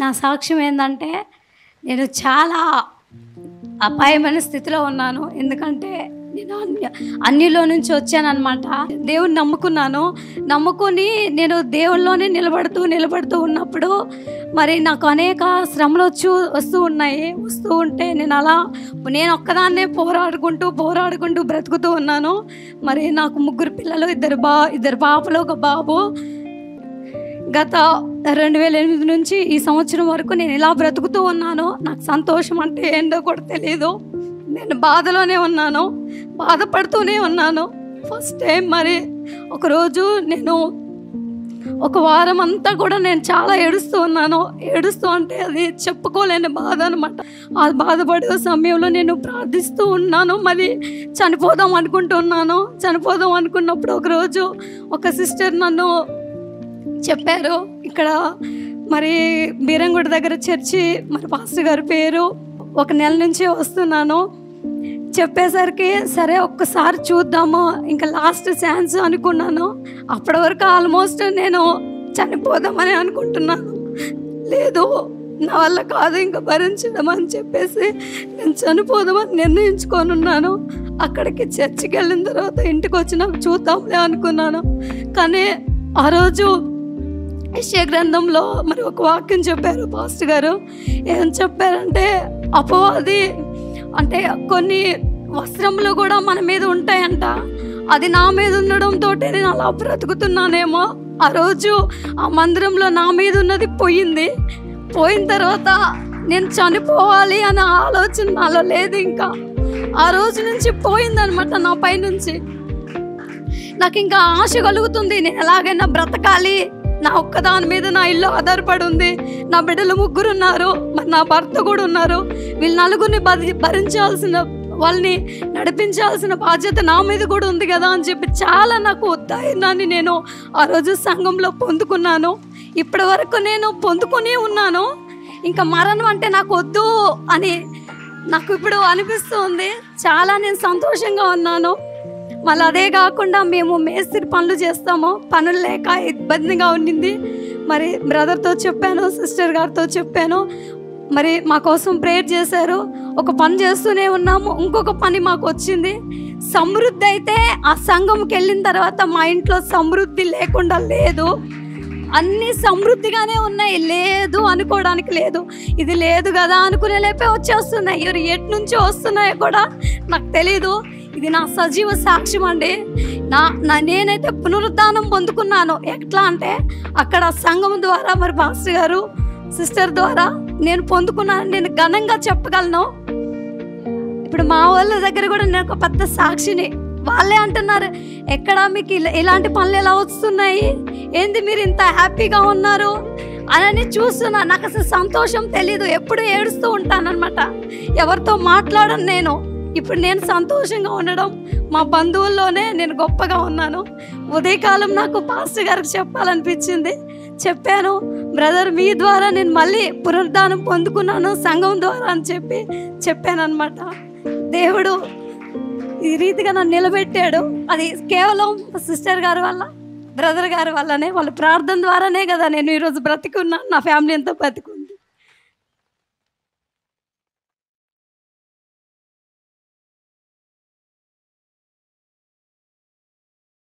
నా సాక్ష్యం ఏంటంటే నేను చాలా అపాయమైన స్థితిలో ఉన్నాను ఎందుకంటే నేను అన్య అన్నిలో నుంచి వచ్చానన్నమాట దేవుని నమ్ముకున్నాను నమ్ముకొని నేను దేవుల్లోనే నిలబడుతూ నిలబడుతూ ఉన్నప్పుడు మరి నాకు అనేక శ్రమలు వచ్చి వస్తూ ఉన్నాయి వస్తూ ఉంటే నేను అలా నేను ఒక్కదాన్నే పోరాడుకుంటూ పోరాడుకుంటూ బ్రతుకుతూ ఉన్నాను మరి నాకు ముగ్గురు పిల్లలు ఇద్దరు బా ఇద్దరు పాపలు ఒక బాబు గత రెండు వేల ఎనిమిది నుంచి ఈ సంవత్సరం వరకు నేను ఇలా బ్రతుకుతూ ఉన్నాను నాకు సంతోషం అంటే ఏంటో కూడా తెలియదు నేను బాధలోనే ఉన్నాను బాధపడుతూనే ఉన్నాను ఫస్ట్ టైం మరి ఒకరోజు నేను ఒక వారం అంతా కూడా నేను చాలా ఏడుస్తూ ఉన్నాను ఏడుస్తూ అంటే అది చెప్పుకోలేని బాధ అనమాట ఆ బాధపడే సమయంలో నేను ప్రార్థిస్తూ ఉన్నాను మరి చనిపోదాం అనుకుంటున్నాను చనిపోదాం అనుకున్నప్పుడు ఒకరోజు ఒక సిస్టర్ నన్ను చెప్పారు ఇక్కడ మరి బీరంగుడి దగ్గర చర్చి మరి పాస్టర్ గారి పేరు ఒక నెల నుంచి వస్తున్నాను చెప్పేసరికి సరే ఒక్కసారి చూద్దాము ఇంకా లాస్ట్ ఛాన్స్ అనుకున్నాను అప్పటి వరకు ఆల్మోస్ట్ నేను చనిపోదామని అనుకుంటున్నాను లేదు నా వల్ల కాదు ఇంకా భరించడం అని చెప్పేసి నేను చనిపోదామని నిర్ణయించుకొని ఉన్నాను అక్కడికి చర్చికి వెళ్ళిన తర్వాత ఇంటికి వచ్చినాక చూద్దాంలే అనుకున్నాను కానీ ఆ రోజు యెషయా గ్రంథంలో మరి ఒక వాక్యం చెప్పారు పాస్ట్ గారు ఏం చెప్పారంటే అపవాది అంటే కొన్ని వస్త్రములు కూడా మన మీద ఉంటాయంట అది నా మీద ఉండడంతో నేను అలా బ్రతుకుతున్నానేమో ఆ రోజు ఆ మందిరంలో నా మీద ఉన్నది పోయింది పోయిన తర్వాత నేను చనిపోవాలి అనే ఆలోచన నాలో లేదు ఇంకా ఆ రోజు నుంచి పోయిందనమాట నా పైనుంచి నాకు ఇంకా ఆశ కలుగుతుంది నేను ఎలాగైనా బ్రతకాలి నా ఒక్కదాని మీద నా ఇల్లు ఆధారపడి ఉంది నా బిడ్డలు ముగ్గురు ఉన్నారు మరి నా భర్త కూడా ఉన్నారు వీళ్ళ నలుగురిని భరి భరించాల్సిన వాళ్ళని నడిపించాల్సిన బాధ్యత నా మీద కూడా ఉంది కదా అని చెప్పి చాలా నాకు ఉత్సాహాన్ని నేను ఆ రోజు సంఘంలో పొందుకున్నాను ఇప్పటి వరకు నేను పొందుకుని ఉన్నాను ఇంకా మరణం అంటే నాకు వద్దు అని నాకు ఇప్పుడు అనిపిస్తుంది చాలా నేను సంతోషంగా ఉన్నాను మళ్ళీ అదే కాకుండా మేము మేస్త్రి పనులు చేస్తాము పనులు లేక ఇబ్బందిగా ఉండింది మరి బ్రదర్తో చెప్పాను సిస్టర్ గారితో చెప్పాను మరి మా కోసం ప్రేయర్ చేశారు ఒక పని చేస్తూనే ఉన్నాము ఇంకొక పని మాకు వచ్చింది సమృద్ధి అయితే ఆ సంఘంకి వెళ్ళిన తర్వాత మా ఇంట్లో సమృద్ధి లేకుండా లేదు అన్ని సమృద్ధిగానే ఉన్నాయి లేదు అనుకోవడానికి లేదు ఇది లేదు కదా అనుకునే లేపే వచ్చేస్తున్నాయి ఇవి ఎటు నుంచి వస్తున్నాయో కూడా నాకు తెలియదు ఇది నా సజీవ సాక్ష్యం అండి నా నా నేనైతే పునరుద్ధానం పొందుకున్నాను ఎట్లా అంటే అక్కడ సంఘం ద్వారా మరి పాస్టర్ గారు సిస్టర్ ద్వారా నేను పొందుకున్నాను నేను ఘనంగా చెప్పగలను ఇప్పుడు మా వాళ్ళ దగ్గర కూడా నేను ఒక పెద్ద సాక్షిని వాళ్ళే అంటున్నారు ఎక్కడ మీకు ఇలా- ఇలాంటి పనులు ఎలా వస్తున్నాయి ఏంది మీరు ఇంత హ్యాపీగా ఉన్నారు అని చూస్తున్నా నాకు అసలు సంతోషం తెలీదు ఎప్పుడు ఏడుస్తూ ఉంటానన్నమాట ఎవరితో మాట్లాడను నేను ఇప్పుడు నేను సంతోషంగా ఉండడం మా బంధువుల్లోనే నేను గొప్పగా ఉన్నాను ఉదయకాలం నాకు పాస్టర్ గారికి చెప్పాలనిపించింది చెప్పాను బ్రదర్ మీ ద్వారా నేను మళ్ళీ పునరుద్ధానం పొందుకున్నాను సంఘం ద్వారా అని చెప్పి చెప్పాను అనమాట దేవుడు ఈ రీతిగా నన్ను నిలబెట్టాడు అది కేవలం సిస్టర్ గారి వల్ల బ్రదర్ గారి వల్లనే వాళ్ళ ప్రార్థన ద్వారానే కదా నేను ఈరోజు బ్రతికున్నాను నా ఫ్యామిలీ అంతా బ్రతికు